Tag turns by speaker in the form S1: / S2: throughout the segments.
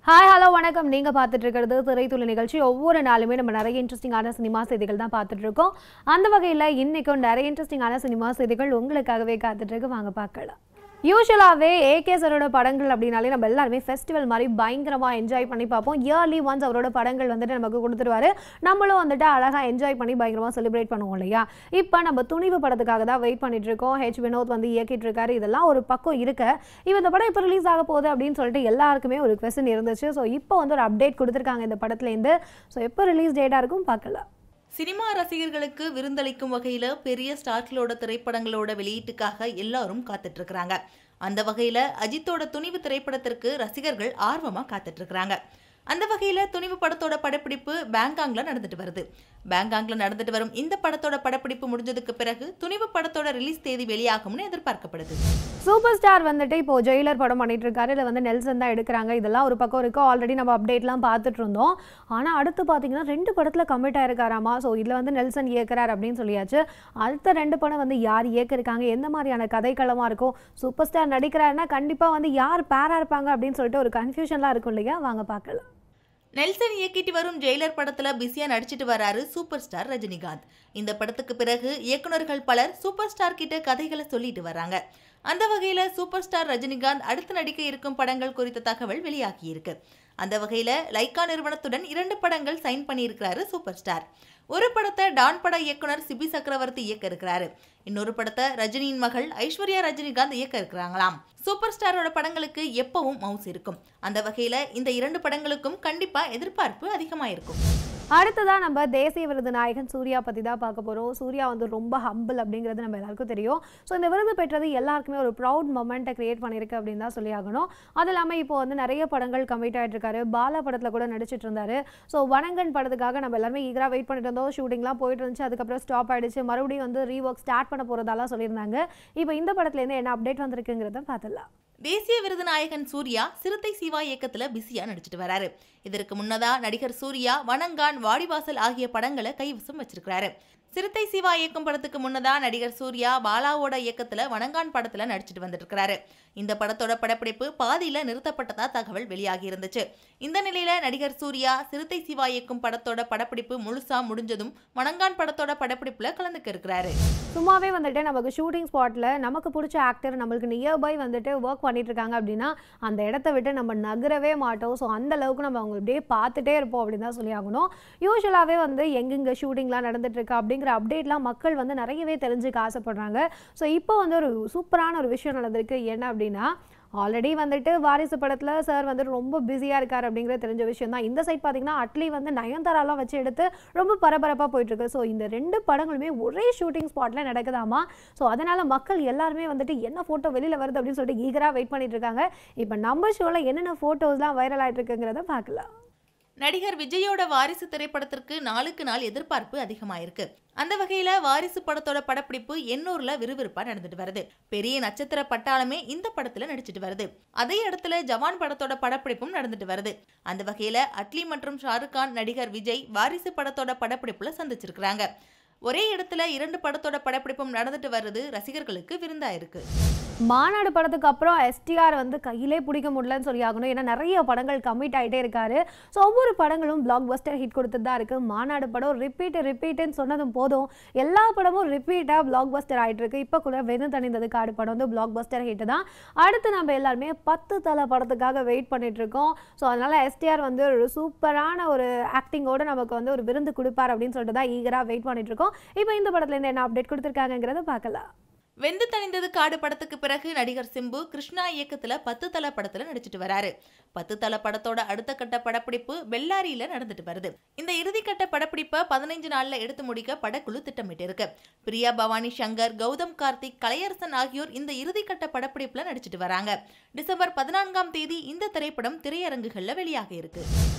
S1: hi hello வணக்கம் நீங்க பார்த்துட்டு இருக்கிறது திரைத்துளி நிகழ்ச்சி ஒவ்வொரு நாளுமே நம்ம நிறைய இன்ட்ரெஸ்டிங்கான சினிமா செய்திகள் தான் பார்த்துட்டு இருக்கோம் அந்த வகையில் இன்னைக்கும் நிறைய இன்ட்ரெஸ்டிங்கான சினிமா செய்திகள் உங்களுக்காகவே காத்துட்டு இருக்கு வாங்க பார்க்கலாம் யூஸ்வலாகவே ஏகே சரோட படங்கள் அப்படின்னாலே நம்ம எல்லாருமே ஃபெஸ்டிவல் மாதிரி பயங்கரமாக என்ஜாய் பண்ணி பார்ப்போம் இயர்லி ஒன்ஸ் அவரோட படங்கள் வந்துட்டு நமக்கு கொடுத்துருவாரு நம்மளும் வந்துட்டு அழகாக என்ஜாய் பண்ணி பயங்கரமாக செலிப்ரேட் பண்ணுவோம் இல்லையா இப்போ நம்ம துணிவு படத்துக்காக தான் வெயிட் பண்ணிட்டு இருக்கோம் ஹெச் வினோத் வந்து இயக்கிட்டு இருக்காரு இதெல்லாம் ஒரு பக்கம் இருக்க இப்போ இந்த படம் இப்போ ரிலீஸ் ஆக போகுது அப்படின்னு சொல்லிட்டு எல்லாருக்குமே ஒரு கொஸ்டின் இருந்துச்சு ஸோ இப்போ வந்து ஒரு அப்டேட் கொடுத்துருக்காங்க இந்த படத்துலேருந்து ஸோ எப்போ ரிலீஸ் டேட்டாக இருக்கும் பார்க்கலாம்
S2: சினிமா ரசிகர்களுக்கு விருந்தளிக்கும் வகையில பெரிய ஸ்டார்களோட திரைப்படங்களோட வெளியீட்டுக்காக எல்லாரும் காத்துட்டு இருக்கிறாங்க அந்த வகையில அஜித்தோட துணிவு திரைப்படத்திற்கு ரசிகர்கள் ஆர்வமா காத்துட்டு இருக்கிறாங்க அந்த வகையில துணிவு படத்தோட படப்பிடிப்பு பேங்காங்ல நடந்துட்டு வருது பேங்காங்ல நடந்துட்டு வரும் இந்த படத்தோட படப்பிடிப்பு முடிஞ்சதுக்கு பிறகு துணிவு படத்தோட ரிலீஸ் தேதி வெளியாகும்னு எதிர்பார்க்கப்படுது
S1: சூப்பர் ஸ்டார் வந்துட்டு இப்போ ஜெயிலர் படம் பண்ணிட்டு இருக்காரு இதில் வந்து நெல்சன் தான் எடுக்கிறாங்க இதெல்லாம் ஒரு பக்கம் இருக்கு ஆல்ரெடி நம்ம அப்டேட்லாம் பார்த்துட்டு இருந்தோம் ஆனால் அடுத்து பார்த்தீங்கன்னா ரெண்டு படத்தில் கமிட் ஆயிருக்காராமா ஸோ இதில் வந்து நெல்சன் இயக்குறார் அப்படின்னு சொல்லியாச்சு அடுத்த ரெண்டு படம் வந்து யார் இயக்கிருக்காங்க எந்த மாதிரியான கதைக்களமாக இருக்கும் சூப்பர் ஸ்டார் நடிக்கிறாருன்னா கண்டிப்பாக வந்து யார் பேரா இருப்பாங்க அப்படின்னு சொல்லிட்டு ஒரு கன்ஃபியூஷன்லாம் இருக்கும் இல்லையா வாங்க பார்க்கலாம்
S2: நெல்சன் இயக்கிட்டு வரும் ஜெயிலர் படத்துல பிஸியா நடிச்சிட்டு வராரு சூப்பர் ஸ்டார் ரஜினிகாந்த் இந்த படத்துக்கு பிறகு இயக்குனர்கள் பலர் சூப்பர் ஸ்டார் கிட்ட கதைகளை சொல்லிட்டு வராங்க அந்த வகையில சூப்பர் ஸ்டார் ரஜினிகாந்த் அடுத்து நடிக்க இருக்கும் படங்கள் குறித்த தகவல் வெளியாகி இருக்கு அந்த வகையில லைக்கா நிறுவனத்துடன் இரண்டு படங்கள் சைன் பண்ணியிருக்கிறாரு சூப்பர் ஸ்டார் ஒரு படத்தை டான் பட இயக்குனர் சிபி சக்கரவர்த்தி இயக்க இருக்கிறாரு இன்னொரு படத்தை ரஜினியின் மகள் ஐஸ்வர்யா ரஜினிகாந்த் இயக்க இருக்கிறாங்களாம் சூப்பர் ஸ்டாரோட படங்களுக்கு எப்பவும் மவுஸ் இருக்கும் அந்த வகையில இந்த இரண்டு படங்களுக்கும் கண்டிப்பா எதிர்பார்ப்பு அதிகமா இருக்கும்
S1: அடுத்ததாக நம்ம தேசிய விருது நாயகன் சூர்யா பற்றி தான் பார்க்க போகிறோம் சூர்யா வந்து ரொம்ப ஹம்பிள் அப்படிங்கிறது நம்ம எல்லாருக்கும் தெரியும் ஸோ இந்த விருது பெற்றது எல்லாருக்குமே ஒரு ப்ரௌட் மொமெண்ட்டை கிரியேட் பண்ணியிருக்கு அப்படின்னு தான் சொல்லி ஆகணும் அது இல்லாமல் இப்போ வந்து நிறைய படங்கள் கமிட் ஆகிட்டு இருக்காரு பாலா படத்தில் கூட நடிச்சிட்டு இருந்தாரு ஸோ வனங்கன் படத்துக்காக நம்ம எல்லாருமே ஈகராக வெயிட் பண்ணிட்டு இருந்தோம் ஷூட்டிங்லாம் போயிட்டு இருந்துச்சு அதுக்கப்புறம் ஸ்டாப் ஆயிடுச்சு மறுபடியும் வந்து ரீஒர்க் ஸ்டார்ட் பண்ண போகிறதாலாம் சொல்லியிருந்தாங்க இப்போ இந்த படத்துலேருந்து என்ன அப்டேட் வந்திருக்குங்கிறத பார்த்துடலாம்
S2: தேசிய விருது நாயகன் சூர்யா சிறுத்தை சிவா இயக்கத்துல பிஸியா நடிச்சிட்டு வராரு இதற்கு முன்னதா நடிகர் சூர்யா வனங்கான் வாடிவாசல் ஆகிய படங்களை கைவசம் வச்சிருக்கிறாரு சிறுத்தை சிவா இயக்கும் படத்துக்கு முன்னதா நடிகர் சூர்யா பாலாவோட இயக்கத்துல வனங்கான் படத்துல நடிச்சிட்டு வந்துட்டு இருக்கிறாரு இந்த படத்தோட படப்பிடிப்பு பாதியில நிறுத்தப்பட்டதா தகவல் வெளியாகி இருந்துச்சு இந்த நிலையில நடிகர் சூர்யா சிறுத்தை சிவா இயக்கும் படத்தோட படப்பிடிப்பு முழுசா முடிஞ்சதும் வனங்கான் படத்தோட படப்பிடிப்புல கலந்துக்க இருக்கிறாரு
S1: சும்மாவே வந்துட்டு நமக்கு ஷூட்டிங் ஸ்பாட்டில் நமக்கு பிடிச்ச ஆக்டர் நம்மளுக்கு நியர்பை வந்துட்டு ஒர்க் பண்ணிட்டு இருக்காங்க அப்படின்னா அந்த இடத்த விட்டு நம்ம நகரவே மாட்டோம் ஸோ அந்த அளவுக்கு நம்ம அவங்க அப்படியே பார்த்துட்டே இருப்போம் அப்படின்னு தான் சொல்லி ஆகணும் யூஸ்வலாகவே வந்து எங்கெங்கே ஷூட்டிங்லாம் நடந்துட்டு இருக்கு அப்படிங்கிற அப்டேட்லாம் மக்கள் வந்து நிறையவே தெரிஞ்சுக்க ஆசைப்படுறாங்க ஸோ இப்போ வந்து ஒரு சூப்பரான ஒரு விஷயம் நடந்திருக்கு என்ன அப்படின்னா ஆல்ரெடி வந்துட்டு வாரிசு படத்தில் சார் வந்துட்டு ரொம்ப பிஸியாக இருக்கார் அப்படிங்கிற தெரிஞ்ச விஷயம் தான் இந்த சைட் பார்த்தீங்கன்னா அட்லி வந்து நயன்தாராலாம் வச்சு எடுத்து ரொம்ப பரபரப்பாக போயிட்டுருக்கு ஸோ இந்த ரெண்டு படங்களுமே ஒரே ஷூட்டிங் ஸ்பாட்டில் நடக்குதாமா ஸோ அதனால் மக்கள் எல்லாருமே வந்துட்டு என்ன ஃபோட்டோ வெளியில் வருது அப்படின்னு சொல்லிட்டு ஈகராக வெயிட் பண்ணிட்டு இருக்காங்க இப்போ நம்ம ஷோவில் என்னென்ன ஃபோட்டோஸ்லாம் வைரல் ஆகிட்டு இருக்குங்கிறத பார்க்கலாம்
S2: நடிகர் விஜயோட வாரிசு திரைப்படத்திற்கு நாளுக்கு நாள் எதிர்பார்ப்பு அதிகமாயிருக்கு அந்த வகையில வாரிசு படத்தோட படப்பிடிப்பு எண்ணூர்ல விறுவிறுப்பா நடந்துட்டு வருது பெரிய நட்சத்திர பட்டாளமே இந்த படத்துல நடிச்சிட்டு வருது அதே இடத்துல ஜவான் படத்தோட படப்பிடிப்பும் நடந்துட்டு வருது அந்த வகையில அட்லி மற்றும் ஷாருக் கான் நடிகர் விஜய் வாரிசு படத்தோட படப்பிடிப்புல சந்திச்சிருக்கிறாங்க ஒரே இடத்துல இரண்டு படத்தோட படப்பிடிப்பும் நடந்துட்டு வருது ரசிகர்களுக்கு விருந்தா இருக்கு
S1: மாநாடு படத்துக்கு அப்புறம் எஸ்டிஆர் வந்து கையிலே பிடிக்க முடியலன்னு சொல்லி ஆகணும் ஏன்னா நிறைய படங்கள் கமிட் ஆகிட்டே இருக்காரு ஸோ ஒவ்வொரு படங்களும் பிளாக் பஸ்டர் ஹிட் கொடுத்துட்டு தான் இருக்குது மாநாடு படம் ரிப்பீட் ரிப்பீட்டுன்னு சொன்னதும் போதும் எல்லா படமும் ரிப்பீட்டாக பிளாக் பஸ்டர் ஆகிட்டு இருக்கு இப்போ கூட வெறும் தணிந்தது காடு படம் வந்து பிளாக் பஸ்டர் ஹிட் தான் அடுத்து நம்ம எல்லாருமே பத்து தலை படத்துக்காக வெயிட் பண்ணிட்டு இருக்கோம் ஸோ அதனால எஸ்டிஆர் வந்து ஒரு சூப்பரான ஒரு ஆக்டிங்கோட நமக்கு வந்து ஒரு விருந்து கொடுப்பார் அப்படின்னு சொல்லிட்டு தான் ஈகராக வெயிட் பண்ணிட்டு இருக்கோம் இப்போ இந்த படத்துலேருந்து என்ன அப்டேட் கொடுத்துருக்காங்கிறத பார்க்கலாம்
S2: வெந்து தணிந்தது காடு படத்துக்கு பிறகு நடிகர் சிம்பு கிருஷ்ணா இயக்கத்துல பத்து தல படத்துல நடிச்சிட்டு வராரு பத்து தல படத்தோட அடுத்த கட்ட படப்பிடிப்பு பெல்லாரியில நடந்துட்டு வருது இந்த இறுதிக்கட்ட படப்பிடிப்பை பதினைஞ்சு நாள்ல எடுத்து முடிக்க படக்குழு திட்டமிட்டு இருக்கு பிரியா பவானி சங்கர் கௌதம் கார்த்திக் கலையரசன் ஆகியோர் இந்த இறுதிக்கட்ட படப்பிடிப்புல நடிச்சிட்டு வராங்க டிசம்பர் பதினான்காம் தேதி இந்த திரைப்படம் திரையரங்குகள்ல வெளியாக இருக்கு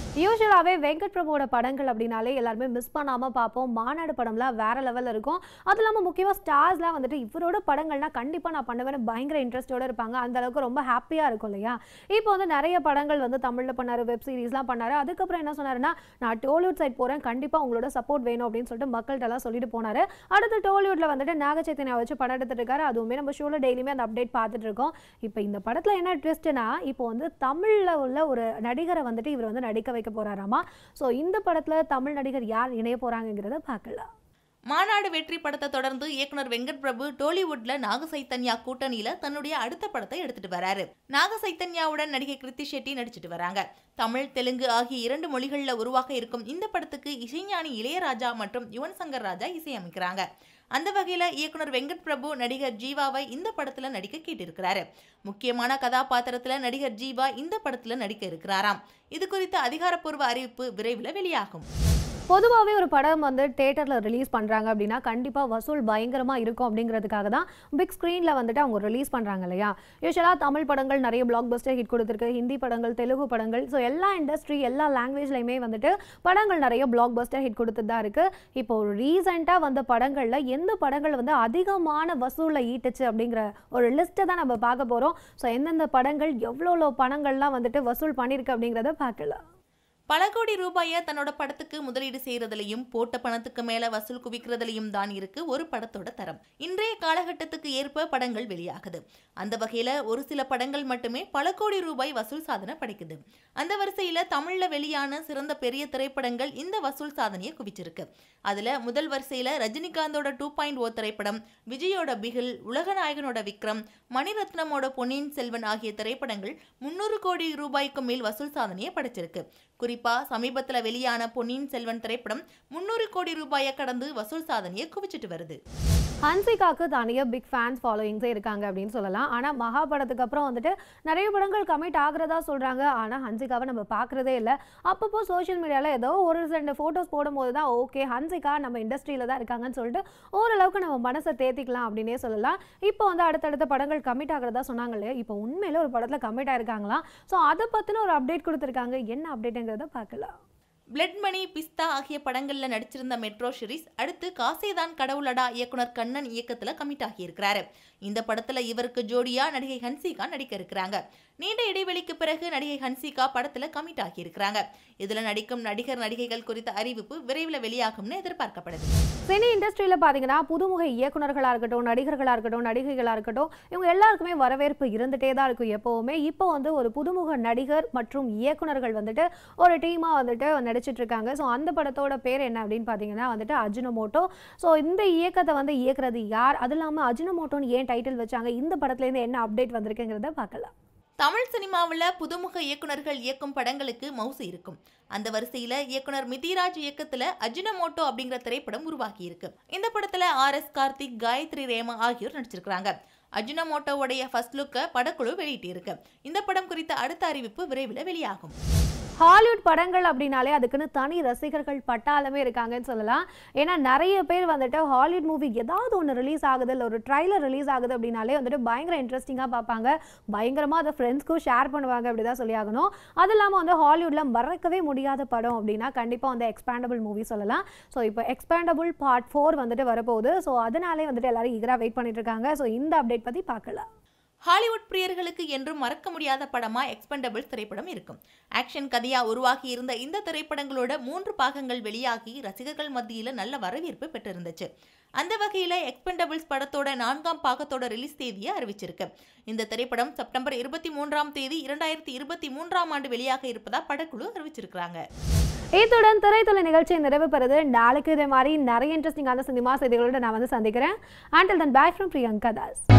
S1: யூஸ்வலாகவே வெங்கட் பிரபுவோட படங்கள் அப்படின்னாலே எல்லாருமே மிஸ் பண்ணாமல் பார்ப்போம் மாநாடு படம்லாம் வேற லெவலில் இருக்கும் அது இல்லாமல் முக்கியமாக ஸ்டார்ஸ்லாம் வந்துட்டு இவரோட படங்கள்னா கண்டிப்பாக நான் பண்ணுவேன்னு பயங்கர இன்ட்ரெஸ்டோட இருப்பாங்க அந்த அளவுக்கு ரொம்ப ஹாப்பியாக இருக்கும் இல்லையா இப்போ வந்து நிறைய படங்கள் வந்து தமிழில் பண்ணார் வெப் சீரிஸ்லாம் பண்ணார் அதுக்கப்புறம் என்ன சொன்னாருன்னா நான் டோலிவுட் சைட் போகிறேன் கண்டிப்பாக உங்களோட சப்போர்ட் வேணும் அப்படின்னு சொல்லிட்டு மக்கள்கிட்ட எல்லாம் சொல்லிட்டு போனார் அடுத்து டோலிவுட்ல வந்துட்டு நாகச்சைத்தன்யா வச்சு படம் எடுத்துட்டு இருக்காரு அதுவுமே நம்ம ஷோவில் டெய்லியுமே அந்த அப்டேட் பார்த்துட்டு இருக்கோம் இப்போ இந்த படத்தில் என்ன ட்விஸ்ட்னா இப்போ வந்து தமிழில் உள்ள ஒரு நடிகரை வந்துட்டு இவர் வந்து நடிக்க வைக்க போறாராமா ஸோ இந்த படத்தில் தமிழ் நடிகர் யார் இணைய போறாங்கங்கிறத பார்க்கலாம்
S2: மாநாடு வெற்றி படத்தை தொடர்ந்து இயக்குனர் வெங்கட் பிரபு டோலிவுட்ல நாக சைத்தன்யா கூட்டணியில தன்னுடைய அடுத்த படத்தை எடுத்துட்டு வராரு நாக சைத்தன்யாவுடன் நடிகை கிருத்தி ஷெட்டி நடிச்சிட்டு வராங்க தமிழ் தெலுங்கு ஆகிய இரண்டு மொழிகள்ல உருவாக இருக்கும் இந்த படத்துக்கு இசைஞானி இளையராஜா மற்றும் யுவன் சங்கர் ராஜா இசையமைக்கிறாங்க அந்த வகையில இயக்குனர் வெங்கட் பிரபு நடிகர் ஜீவாவை இந்த படத்துல நடிக்க கேட்டிருக்கிறாரு முக்கியமான கதாபாத்திரத்துல நடிகர் ஜீவா இந்த படத்துல நடிக்க இருக்கிறாராம் இது குறித்த அதிகாரப்பூர்வ அறிவிப்பு விரைவில் வெளியாகும்
S1: பொதுவாகவே ஒரு படம் வந்து தேட்டரில் ரிலீஸ் பண்ணுறாங்க அப்படின்னா கண்டிப்பாக வசூல் பயங்கரமாக இருக்கும் அப்படிங்கிறதுக்காக தான் பிக் ஸ்க்ரீனில் வந்துட்டு அவங்க ரிலீஸ் பண்ணுறாங்க இல்லையா யூஸ்வலாக தமிழ் படங்கள் நிறைய பிளாக் பஸ்டர் ஹிட் கொடுத்துருக்கு ஹிந்தி படங்கள் தெலுங்கு படங்கள் ஸோ எல்லா இண்டஸ்ட்ரி எல்லா லாங்குவேஜ்லையுமே வந்துட்டு படங்கள் நிறைய பிளாக் பஸ்டர் ஹிட் கொடுத்துட்டு தான் இருக்குது இப்போ ஒரு ரீசெண்டாக வந்த படங்களில் எந்த படங்கள் வந்து அதிகமான வசூலில் ஈட்டுச்சு அப்படிங்கிற ஒரு லிஸ்ட்டை தான் நம்ம பார்க்க போகிறோம் ஸோ எந்தெந்த படங்கள் எவ்வளோ பணங்கள்லாம் வந்துட்டு வசூல் பண்ணியிருக்கு அப்படிங்கிறத பார்க்கலாம்
S2: பல கோடி ரூபாயை தன்னோட படத்துக்கு முதலீடு செய்யறதுலயும் போட்ட பணத்துக்கு மேல வசூல் குவிக்கிறதுலயும் தான் இருக்கு ஒரு படத்தோட தரம் இன்றைய காலகட்டத்துக்கு ஏற்ப படங்கள் வெளியாகுது அந்த வகையில ஒரு சில படங்கள் மட்டுமே பல கோடி ரூபாய் வசூல் சாதனை படைக்குது அந்த வரிசையில தமிழ்ல வெளியான சிறந்த பெரிய திரைப்படங்கள் இந்த வசூல் சாதனையை குவிச்சிருக்கு அதுல முதல் வரிசையில ரஜினிகாந்தோட டூ பாயிண்ட் ஓ திரைப்படம் விஜயோட பிகில் உலகநாயகனோட விக்ரம் மணிரத்னமோட பொன்னியின் செல்வன் ஆகிய திரைப்படங்கள் முன்னூறு கோடி ரூபாய்க்கு மேல் வசூல் சாதனையை படைச்சிருக்கு குறிப்பா சமீபத்துல வெளியான பொன்னியின் செல்வன் திரைப்படம் முன்னூறு கோடி ரூபாயை கடந்து வசூல் சாதனையை குவிச்சிட்டு வருது
S1: ஹன்சிகாக்கு தனியாக பிக் ஃபேன்ஸ் ஃபாலோயிங்ஸே இருக்காங்க அப்படின்னு சொல்லலாம் ஆனால் மகா படத்துக்கு அப்புறம் வந்துட்டு நிறைய படங்கள் கமிட் ஆகுறதா சொல்கிறாங்க ஆனால் ஹன்சிகாவை நம்ம பார்க்குறதே இல்லை அப்பப்போ சோஷியல் மீடியாவில் ஏதோ ஒரு ரெண்டு ஃபோட்டோஸ் போடும்போது தான் ஓகே ஹன்சிகா நம்ம இண்டஸ்ட்ரியில் தான் இருக்காங்கன்னு சொல்லிட்டு ஓரளவுக்கு நம்ம மனசை தேத்திக்கலாம் அப்படின்னே சொல்லலாம் இப்போ வந்து அடுத்தடுத்த படங்கள் கமிட் ஆகிறதா சொன்னாங்க இல்லையா இப்போ உண்மையில ஒரு படத்தில் கமிட் ஆயிருக்காங்களாம் ஸோ அதை பற்றின ஒரு அப்டேட் கொடுத்துருக்காங்க என்ன அப்டேட்டுங்கிறத பார்க்கலாம்
S2: பிளட் மணி பிஸ்தா ஆகிய படங்கள்ல நடிச்சிருந்த மெட்ரோ ஷிரிஸ் அடுத்து காசேதான் கடவுளடா இயக்குனர் கண்ணன் இயக்கத்துல கமிட் ஆகியிருக்கிறாரு இந்த படத்துல இவருக்கு ஜோடியா நடிகை ஹன்சிகா நடிக்க இருக்கிறாங்க நீண்ட இடைவெளிக்கு பிறகு நடிகை ஹன்சிகா படத்துல கமிட் ஆகியிருக்கிறாங்க இதுல நடிக்கும் நடிகர் நடிகைகள் குறித்த அறிவிப்பு விரைவில் வெளியாகும்னு எதிர்பார்க்கப்படுது
S1: சினி இண்டஸ்ட்ரியில் பார்த்தீங்கன்னா புதுமுக இயக்குனர்களாக இருக்கட்டும் நடிகர்களாக இருக்கட்டும் நடிகைகளாக இருக்கட்டும் இவங்க எல்லாருக்குமே வரவேற்பு இருந்துகிட்டே தான் இருக்கும் எப்போவுமே இப்போ வந்து ஒரு புதுமுக நடிகர் மற்றும் இயக்குனர்கள் வந்துட்டு ஒரு டீமாக வந்துட்டு நடிச்சிட்டு இருக்காங்க ஸோ அந்த படத்தோட பேர் என்ன அப்படின்னு பார்த்தீங்கன்னா வந்துட்டு அஜினோமோட்டோ ஸோ இந்த இயக்கத்தை வந்து இயக்குறது யார் அது இல்லாமல் அஜினோமோட்டோன்னு ஏன் டைட்டில் வச்சாங்க இந்த படத்துலேருந்து என்ன அப்டேட் வந்திருக்குங்கிறத பார்க்கலாம்
S2: தமிழ் சினிமாவில் புதுமுக இயக்குனர்கள் இயக்கும் படங்களுக்கு மவுசு இருக்கும் அந்த வரிசையில இயக்குனர் மிதிராஜ் இயக்கத்துல அஜினமோட்டோ அப்படிங்கிற திரைப்படம் உருவாகி இருக்கு இந்த படத்துல ஆர் எஸ் கார்த்திக் காயத்ரி ரேமா ஆகியோர் நடிச்சிருக்காங்க அஜினமோட்டோவுடைய ஃபர்ஸ்ட் லுக்கை படக்குழு வெளியிட்டிருக்கு இந்த படம் குறித்த அடுத்த அறிவிப்பு விரைவில் வெளியாகும்
S1: ஹாலிவுட் படங்கள் அப்படின்னாலே அதுக்குன்னு தனி ரசிகர்கள் பட்டாளமே இருக்காங்கன்னு சொல்லலாம் ஏன்னா நிறைய பேர் வந்துட்டு ஹாலிவுட் மூவி ஏதாவது ஒன்று ரிலீஸ் ஆகுது இல்லை ஒரு ட்ரைலர் ரிலீஸ் ஆகுது அப்படின்னாலே வந்துட்டு பயங்கர இன்ட்ரெஸ்டிங்காக பார்ப்பாங்க பயங்கரமாக அதை ஃப்ரெண்ட்ஸ்க்கும் ஷேர் பண்ணுவாங்க அப்படி தான் சொல்லி ஆகணும் அது இல்லாமல் வந்து ஹாலிவுட்டில் மறக்கவே முடியாத படம் அப்படின்னா கண்டிப்பாக வந்து எக்ஸ்பேண்டபிள் மூவி சொல்லலாம் ஸோ இப்போ எக்ஸ்பேண்டபிள் பார்ட் ஃபோர் வந்துட்டு வரப்போகுது ஸோ அதனாலே வந்துட்டு எல்லாரும் ஈகராக வெயிட் பண்ணிட்டு இருக்காங்க ஸோ இந்த அப்டேட் பற்றி பார்க்கலாம்
S2: ஹாலிவுட் பிரியர்களுக்கு என்றும் மறக்க முடியாத படமா எக்ஸ்பெண்டபிள்ஸ் திரைப்படம் இருக்கும் ஆக்ஷன் கதையா உருவாகி இருந்த இந்த திரைப்படங்களோட மூன்று பாகங்கள் வெளியாகி ரசிகர்கள் மத்தியில நல்ல வரவேற்பு பெற்றிருந்துச்சு அந்த வகையில எக்ஸ்பெண்டபிள்ஸ் படத்தோட நான்காம் பாகத்தோட ரிலீஸ் தேதியை அறிவிச்சிருக்கு இந்த திரைப்படம் செப்டம்பர் இருபத்தி மூன்றாம் தேதி இரண்டாயிரத்தி இருபத்தி மூன்றாம் ஆண்டு வெளியாக இருப்பதா படக்குழு அறிவிச்சிருக்காங்க
S1: இத்துடன் திரைத்துறை நிகழ்ச்சி நிறைவு பெறுது நாளைக்கு இதே மாதிரி நிறைய இன்ட்ரெஸ்டிங்கான சினிமா செய்திகளோட நான் வந்து சந்திக்கிறேன் ஆண்டில் தன் பேக் ஃப்ரம் பிரியங்கா தாஸ்